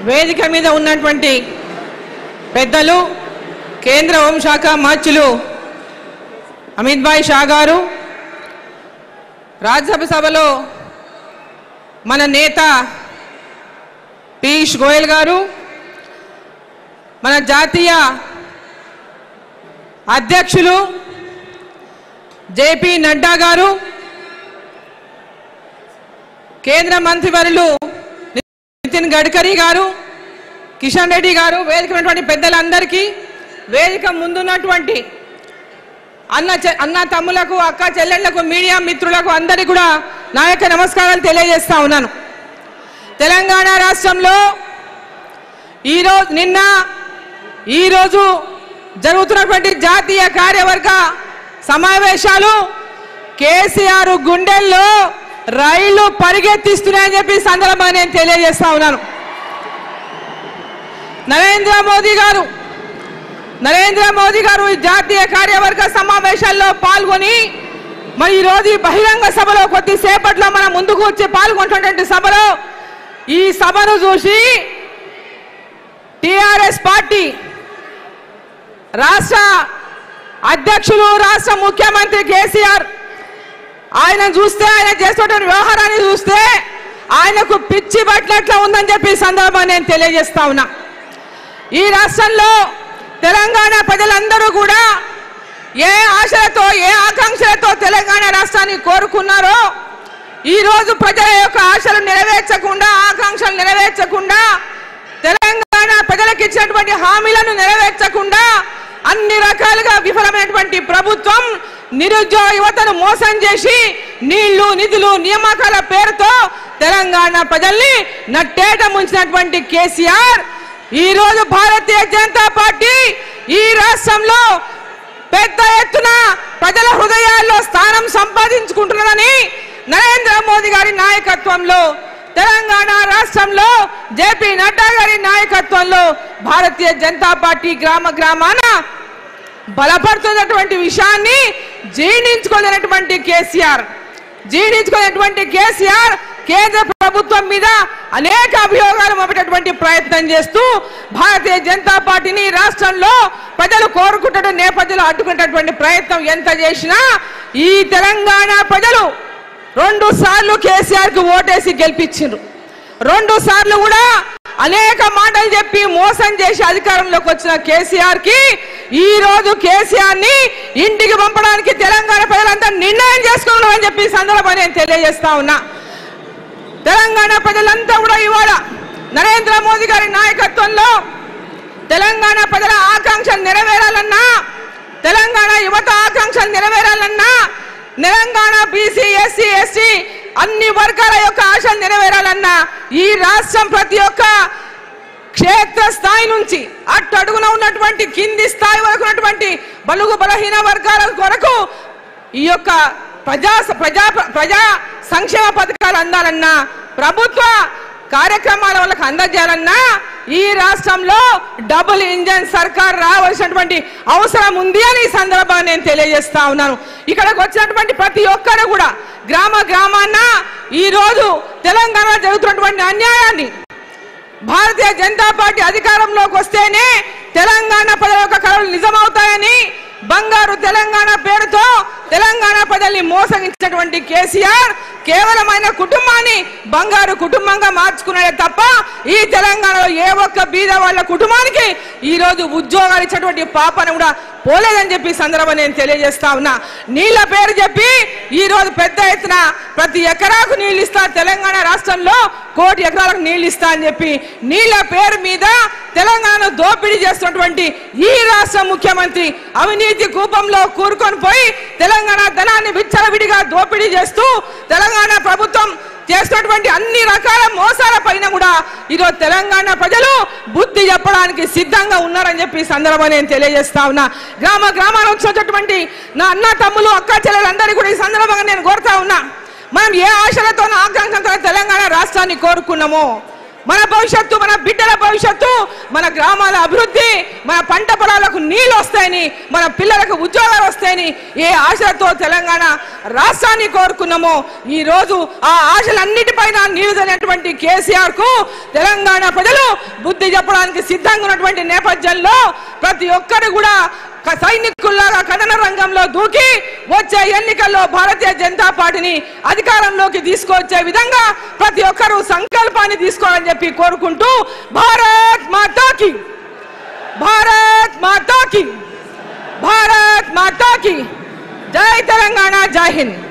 వేదిక మీద ఉన్నటువంటి పెద్దలు కేంద్ర హోంశాఖ మార్చులు అమిత్ భాయ్ షా గారు రాజ్యసభ సభలో మన నేత పీయూష్ గోయల్ గారు మన జాతీయ అధ్యక్షులు జేపీ నడ్డా గారు కేంద్ర మంత్రివర్యులు నితిన్ గడ్కరీ గారు కిషన్ రెడ్డి గారు వేదిక ఉన్నటువంటి పెద్దలందరికీ వేదిక ముందున్నటువంటి అన్న చె- అన్న తమ్ములకు అక్క చెల్లెళ్లకు మీడియా మిత్రులకు అందరికీ కూడా నా యొక్క నమస్కారాలు తెలియజేస్తా ఉన్నాను తెలంగాణ రాష్ట్రంలో ఈరోజు నిన్న ఈరోజు జరుగుతున్నటువంటి జాతీయ కార్యవర్గ సమావేశాలు కేసీఆర్ గుండెల్లో రైళ్లు పరిగెత్తిస్తున్నాయని చెప్పి ఈ సందర్భంగా నేను తెలియజేస్తా ఉన్నాను నరేంద్ర మోదీ గారు నరేంద్ర మోదీ గారు ఈ జాతీయ కార్యవర్గ సమావేశాల్లో పాల్గొని మరి ఈరోజు ఈ బహిరంగ సభలో కొద్దిసేపట్లో మనం ముందుకు వచ్చి పాల్గొంటున్నటువంటి సభలో ఈ సభను చూసి టిఆర్ఎస్ పార్టీ రాష్ట్ర అధ్యక్షులు రాష్ట్ర ముఖ్యమంత్రి కేసీఆర్ ఆయన చూస్తే ఆయన చేస్తున్న వ్యవహారాన్ని చూస్తే ఆయనకు పిచ్చి పట్టినట్లు ఉందని చెప్పి ఈ సందర్భాన్ని నేను తెలియజేస్తా ఉన్నా ఈ రాష్ట్రంలో తెలంగాణ ప్రజలందరూ కూడా ఏ ఆశలతో ఏ ఆకాంక్షలతో తెలంగాణ రాష్ట్రాన్ని కోరుకున్నారో ఈ రోజు ప్రజల యొక్క ఆశలు నెరవేర్చకుండా ఆకాంక్షలు నెరవేర్చకుండా తెలంగాణ ప్రజలకు ఇచ్చినటువంటి హామీలను నెరవేర్చకుండా అన్ని రకాలుగా విఫలమైనటువంటి ప్రభుత్వం నిరుద్యోగ యువతను మోసం చేసి నీళ్లు నిధులు నియామకాల పేరుతో తెలంగాణ ప్రజల్ని నట్టేట ముంచినటువంటి కేసీఆర్ ఈ రోజు భారతీయ జనతా పార్టీ ఈ రాష్ట్రంలో పెద్ద ఎత్తున ప్రజల హృదయాల్లో స్థానం సంపాదించుకుంటున్నదని నరేంద్ర మోదీ గారి నాయకత్వంలో తెలంగాణ రాష్ట్రంలో జేపీ నడ్డా గారి నాయకత్వంలో భారతీయ జనతా పార్టీ గ్రామ గ్రామాన బలపడుతున్నటువంటి విషయాన్ని జీర్ణించుకోలేనటువంటి కేసీఆర్ జీర్ణించుకునేటువంటి కేసీఆర్ కేంద్ర ప్రభుత్వం మీద అనేక అభియోగాలు మోపేటటువంటి ప్రయత్నం చేస్తూ భారతీయ జనతా పార్టీని రాష్ట్రంలో ప్రజలు కోరుకుంటున్న నేపథ్యంలో అడ్డుకునేటటువంటి ప్రయత్నం ఎంత చేసినా ఈ తెలంగాణ ప్రజలు రెండు సార్లు కేసీఆర్ కి ఓటేసి గెలిపించిండ్రు రెండు సార్లు కూడా అనేక మాటలు చెప్పి మోసం చేసి అధికారంలోకి వచ్చిన కేసీఆర్ కి ఈ రోజు కేసీఆర్ ని ఇంటికి పంపడానికి తెలంగాణ ప్రజలంతా నిర్ణయం చేసుకున్నామని చెప్పి ఈ సందర్భంగా నేను తెలియజేస్తా ఉన్నా తెలంగాణ ప్రజలంతా కూడా ఇవాళ నరేంద్ర మోదీ గారి నాయకత్వంలో తెలంగాణ ప్రజల ఆకాంక్షలు నెరవేరాలన్నా తెలంగాణ యువత ఆకాంక్షలు నెరవేరాలన్నా తెలంగాణ బీసీ ఎస్సీ ఎస్టీ అన్ని వర్గాల యొక్క ఆశలు నెరవేరాలన్నా ఈ రాష్ట్రం ప్రతి ఒక్క క్షేత్ర స్థాయి నుంచి అట్టు అడుగున ఉన్నటువంటి కింది స్థాయి వరకు ఉన్నటువంటి బలుగు బలహీన వర్గాల కొరకు ఈ యొక్క ప్రజా ప్రజా ప్రజా సంక్షేమ పథకాలు అందాలన్నా ప్రభుత్వ కార్యక్రమాల వాళ్ళకి అందజేయాలన్నా ఈ రాష్ట్రంలో డబుల్ ఇంజన్ సర్కార్ రావాల్సినటువంటి అవసరం ఉంది అని ఈ సందర్భాన్ని నేను తెలియజేస్తా ఉన్నాను ఇక్కడికి వచ్చినటువంటి ప్రతి ఒక్కరు కూడా గ్రామ గ్రామాన్న ఈ రోజు తెలంగాణలో జరుగుతున్నటువంటి అన్యాయాన్ని భారతీయ జనతా పార్టీ అధికారంలోకి వస్తేనే తెలంగాణ ప్రజల యొక్క కళలు నిజమవుతాయని బంగారు తెలంగాణ పేరుతో తెలంగాణ ప్రజల్ని మోసగించినటువంటి కేసీఆర్ కేవలం ఆయన కుటుంబాన్ని బంగారు కుటుంబంగా మార్చుకున్నాడే తప్ప ఈ తెలంగాణలో ఏ ఒక్క బీద వాళ్ళ కుటుంబానికి ఈ రోజు ఉద్యోగాలు ఇచ్చినటువంటి పాపను కూడా పోలేదని చెప్పి ఈ సందర్భం నేను తెలియజేస్తా ఉన్నా నీళ్ళ పేరు చెప్పి ఈ రోజు పెద్ద ఎత్తున ప్రతి ఎకరాకు నీళ్ళు ఇస్తా తెలంగాణ రాష్ట్రంలో కోటి ఎకరాలకు నీళ్ళు ఇస్తా అని చెప్పి నీళ్ళ పేరు మీద తెలంగాణ దోపిడీ చేస్తున్నటువంటి ఈ రాష్ట్ర ముఖ్యమంత్రి అవినీతి కూపంలో కూరుకొని పోయి తెలంగాణ ధనాన్ని విచ్చలవిడిగా దోపిడీ చేస్తూ తెలంగాణ ప్రభుత్వం చేస్తున్నటువంటి అన్ని రకాల మోసాల పైన కూడా ఈరోజు తెలంగాణ ప్రజలు బుద్ధి చెప్పడానికి సిద్ధంగా ఉన్నారని చెప్పి ఈ సందర్భంగా నేను తెలియజేస్తా ఉన్నా గ్రామ గ్రామాలు వచ్చినటువంటి నా అన్న తమ్ములు అక్క చెల్లెలందరికీ కూడా ఈ సందర్భంగా నేను కోరుతా ఉన్నా మనం ఏ ఆశలతో ఆకాంక్షలతో తెలంగాణ రాష్ట్రాన్ని కోరుకున్నామో మన భవిష్యత్తు మన బిడ్డల భవిష్యత్తు మన గ్రామాల అభివృద్ధి మన పంట పొలాలకు నీళ్ళు వస్తాయని మన పిల్లలకు ఉద్యోగాలు వస్తాయని ఏ ఆశలతో తెలంగాణ రాష్ట్రాన్ని కోరుకున్నామో ఈ రోజు ఆ ఆశలన్నిటిపైన నీరుదైనటువంటి కేసీఆర్ కు తెలంగాణ ప్రజలు బుద్ధి చెప్పడానికి సిద్ధంగా ఉన్నటువంటి నేపథ్యంలో ప్రతి ఒక్కరు కూడా క- సైనికుల్లాగా కథన రంగంలో దూకి వచ్చే ఎన్నికల్లో భారతీయ జనతా పార్టీని అధికారంలోకి తీసుకొచ్చే విధంగా ప్రతి ఒక్కరూ సంకల్పాన్ని తీసుకోవాలని చెప్పి కోరుకుంటూ భారత్ మాతాకి భారత్ మాతాకి భారత్ మాతాకి జై తెలంగాణ జై హింద్